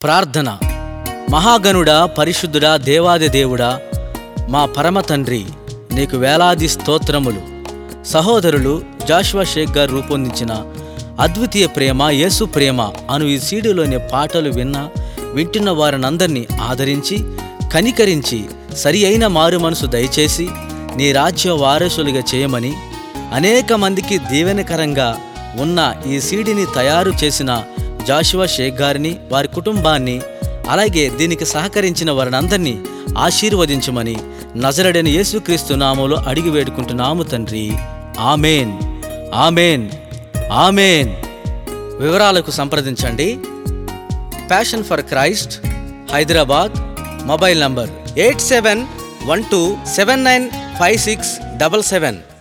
ప్రార్థన మహాగణుడా పరిశుద్ధుడా దేవాది దేవుడా మా పరమ తండ్రి నీకు వేలాది స్తోత్రములు సహోదరులు జాషువా షేక్ గారు రూపొందించిన అద్వితీయ ప్రేమ యేసు ప్రేమ అను ఈ సీడీలోని పాటలు విన్న వింటున్న వారినందరినీ ఆదరించి కనికరించి సరి అయిన మారు మనసు దయచేసి నీ రాజ్య వారసులుగా చేయమని అనేక మందికి దీవెనకరంగా ఉన్న ఈ సీడీని తయారు చేసిన జాషువా షేక్ గారిని వారి కుటుంబాన్ని అలాగే దీనికి సహకరించిన వారినందరినీ ఆశీర్వదించమని నజరడని యేసుక్రీస్తు నామములో అడిగి వేడుకుంటున్నాము తండ్రి ఆమెన్ ఆమెన్ ఆమెన్ వివరాలకు సంప్రదించండి passion for Christ Hyderabad mobile number eight seven one two seven nine five six double seven